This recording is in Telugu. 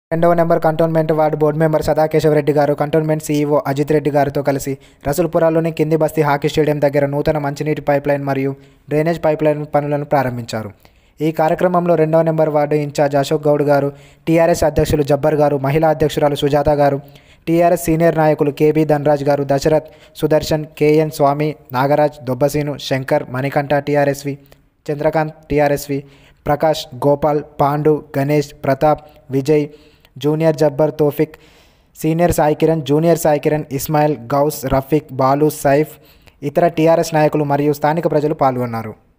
రెండవ number cantonment ward board member Sada Keshava Reddy గారు కంటోన్మెంట్ సీఈఓ అజిత్ రెడ్డి గారితో కలిసి రసూల్పురాలోని కింది బస్తీ హాకీ స్టేడియం దగ్గర నూతన మంచినీటి పైప్లైన్ మరియు డ్రైనేజ్ పైప్లైన్ పనులను ప్రారంభించారు ఈ కార్యక్రమంలో రెండవ number ward incharge Ashok Goud గారు టీఆర్ఎస్ అధ్యక్షులు జబ్బర్ గారు మహిళా అధ్యక్షురాలు సుజాత గారు టీఆర్ఎస్ సీనియర్ నాయకులు కేబీ ధనరాజ్ గారు Dasharath Sudarshan KN Swamy Nagaraj Dobbaseenu Shankar Manikanta TRSV Chandrakanth TRSV Prakash Gopal Pandu Ganesh Pratap Vijay junior Jabbar Tofik senior Sai Kiran junior Sai Kiran Ismail Ghouse Rafiq Balu Saif ఇతర టీఆర్ఎస్ నాయకులు మరియు స్థానిక ప్రజలు పాల్గొన్నారు